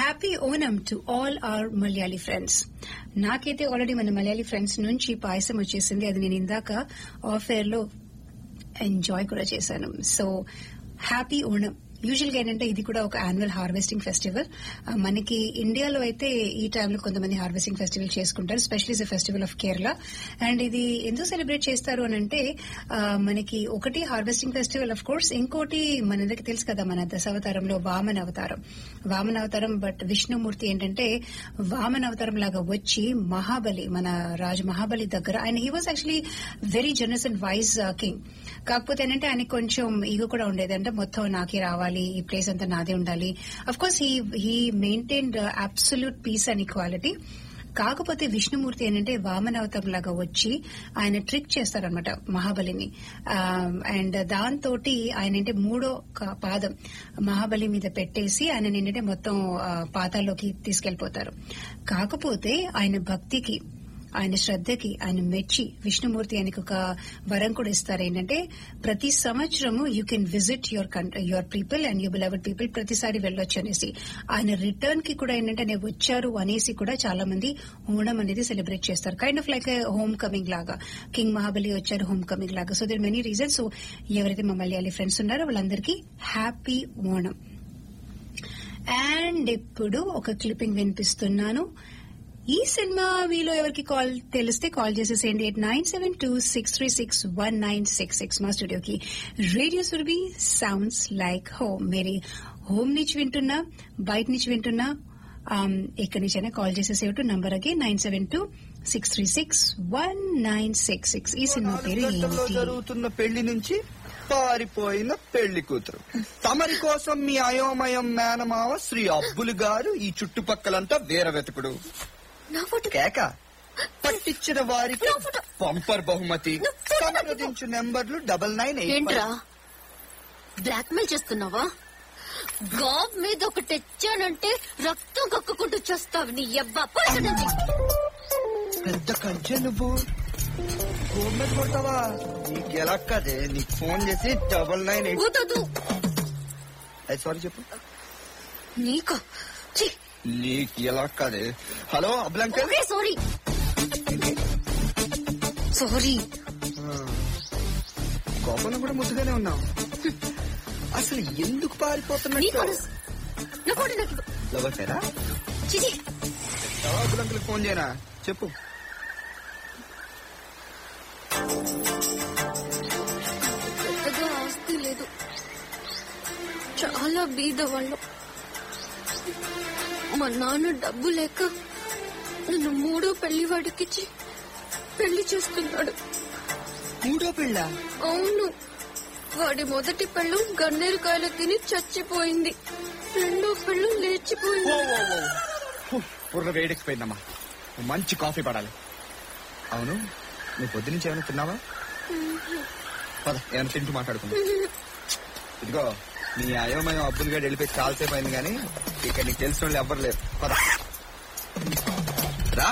Happy Onam to all our Malayali friends నాకైతే already మన Malayali friends నుంచి పాయసం వచ్చేసింది అది నేను ఇందాక ఆఫేర్ లో ఎంజాయ్ కూడా చేశాను సో హ్యాపీ ఓణం యూజువల్ గా ఏంటంటే ఇది కూడా ఒక యాన్యువల్ హార్వెస్టింగ్ ఫెస్టివల్ మనకి ఇండియాలో అయితే ఈ టైంలో కొంతమంది హార్వెస్టింగ్ ఫెస్టివల్ చేసుకుంటారు specially the festival of Kerala and ఇది ఎందుకు సెలబ్రేట్ చేస్తారు అని అంటే ఆ, మనకి ఒకటి హార్వెస్టింగ్ ఫెస్టివల్ ఆఫ్ కోర్స్ ఇంకోటి మనందరికి తెలుసు కదా మన దశావతారంలో వామన అవతారం వామన అవతారం బట్ విష్ణుమూర్తి ఏంటంటే వామన అవతారం లాగా వచ్చి మహాబలి మన రాజు మహాబలి దగ్గర ఆయన he was actually very generous and wise king కాకపోతే ఏంటంటే ఆయనకి కొంచెం ఈగో కూడా ఉండేది అంటే మొత్తం నాకే రావాలి ఈ ప్లేస్ అంతా నాదే ఉండాలి of course he he maintained absolute peace and equality కాకపోతే విష్ణుమూర్తి ఏంటంటే వామన అవతారం లాగా వచ్చి ఆయన ట్రిక్ చేస్తారనమాట మహాబలిని అండ్ దాంతో ఆయన ఏంటంటే మూడో క- పాదం మహాబలి మీద పెట్టేసి ఆయన ఏంటంటే మొత్తం ఆ, పాతాల్లోకి తీసుకెళ్లిపోతారు కాకపోతే ఆయన భక్తికి ఆయన శ్రద్ధకి ఆయన మెచ్చి విష్ణుమూర్తి ఆయనకు ఒక వరం కూడా ఇస్తారు ఏంటంటే ప్రతి సంవత్సరము you can visit your your people and you beloved people ప్రతిసారి వెళ్ళొచ్చు అనేసి ఆయన రిటర్న్ కి కూడా ఏంటంటే నేను వచ్చారు అనేసి కూడా చాలా మంది ఓణం అనేది సెలబ్రేట్ చేస్తారు kind of like homecoming లాగా కింగ్ మహాబలి వచ్చారు హోమ్ కమింగ్ లాగా so there many reasons so ఎవరైతే మా మలయాళీ ఫ్రెండ్స్ ఉన్నారో వాళ్ళందరికీ హ్యాపీ ఓణం అండ్ ఇప్పుడు ఒక క్లిప్పింగ్ వినిపిస్తున్నాను ఈ సినిమా మీలో ఎవరికి కాల్ తెలిస్తే కాల్ చేసేసేయండి eight nine seven two six three six one nine six six మా స్టూడియోకి radio Surabhi sounds like home మీరు హోమ్ నుంచి వింటున్నా బయట నుంచి వింటున్నా ఆమ్, ఎక్కడి నుంచైనా కాల్ చేసేసేటు నంబర్ అగే nine seven two six three six one nine six six ఈ సినిమా పేరు గంటల్లో ఏమిటి జరుగుతున్న పెళ్లి నుంచి పారిపోయిన పెళ్లి కూతురు తమరి కోసం మీ అయోమయం మేనమావ శ్రీ అబ్బులు గారు ఈ చుట్టుపక్కలంతా వీర వెతుకుడు నా ఫోటో కేక పట్టించిన వారికి పంపర్ బహుమతి సంప్రదించు నెంబర్లు డబల్ నైన్ ఏంట్రా బ్లాక్ మెయిల్ చేస్తున్నావా గావ్ మీద ఒక తెచ్చానంటే రక్తం కక్కుకుంటూ చేస్తావు నీ అబ్బా పోయి నుంచి పెద్ద కంచె నువ్వు ఫోన్ మీద కొడతావా నీకు ఎలా కదే నీకు ఫోన్ చేసి డబల్ నైన్ ఎయిట్ ఊదొద్దు. సారీ చెప్పు నీకా ఛీ, నీకు ఎలా కదే హలో అబ్లంకల్ ఓకే సారీ సారీ కోపంలో కూడా ముద్దుగానే ఉన్నావు అసలు ఎందుకు నీ పారిపోతున్నట్టు ఫోటో నా ఫోటో నాకు ఇవ్వు. లవర్సారా చిచి అబ్లంకల్ ఫోన్ చేయనా చెప్పు పెద్దగా ఆస్తి లేదు చాలా బీద వాళ్ళం మా నాన్న డబ్బు లేక నన్ను మూడో పెళ్లి వాడికిచ్చి పెళ్లి చేస్తున్నాడు మూడో పిల్ల అవును వాడి మొదటి పెళ్ళు గన్నేరు కాయలు తిని చచ్చిపోయింది రెండో పెళ్ళు లేచిపోయింది బుర్ర వేడెక్కిపోయిందమ్మా మంచి కాఫీ పడాలి అవును నువ్వు పొద్దు నుంచి ఏమైనా తిన్నావా పద ఏమైనా తింటూ మాట్లాడుకుందాం ఇదిగో నీ అయోమయం అబ్బులు గడి వెళ్ళిపోయి చాలాసేపు అయింది కానీ ఇక్కడ నీకు తెలిసిన వాళ్ళు ఎవ్వరు లేరు పద రా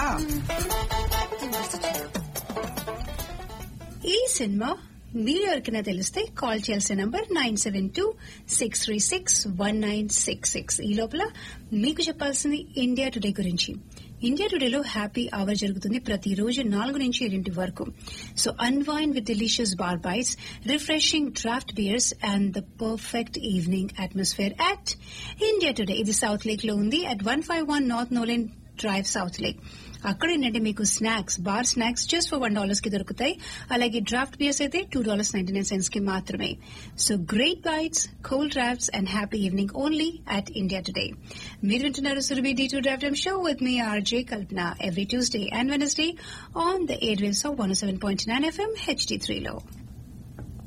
ఈ సినిమా మీరు ఎవరికైనా తెలిస్తే కాల్ చేయాల్సిన number nine seven two six three six one nine six six ఈ లోపల మీకు చెప్పాల్సింది ఇండియా టుడే గురించి ఇండియా టుడేలో హ్యాపీ అవర్ జరుగుతుంది ప్రతిరోజు నాలుగు నుంచి ఏడింటి వరకు so unwind with delicious bar bites refreshing draft beers and the perfect evening atmosphere at India Today ఇది సౌత్ లేక్ లో ఉంది at one five one North Nolen Drive South Lake అక్కడ ఏంటంటే మీకు snacks bar snacks just for one dollars కి దొరుకుతాయి అలాగే draft beers అయితే two dollars ninety nine cents కి మాత్రమే so great bites cool drafts and happy evening only at India Today మీరు వింటున్నారు Surabhi D two draft show with మీ RJ Kalpana every Tuesday and Wednesday on the airwaves of one seven point nine FM HD త్రీలో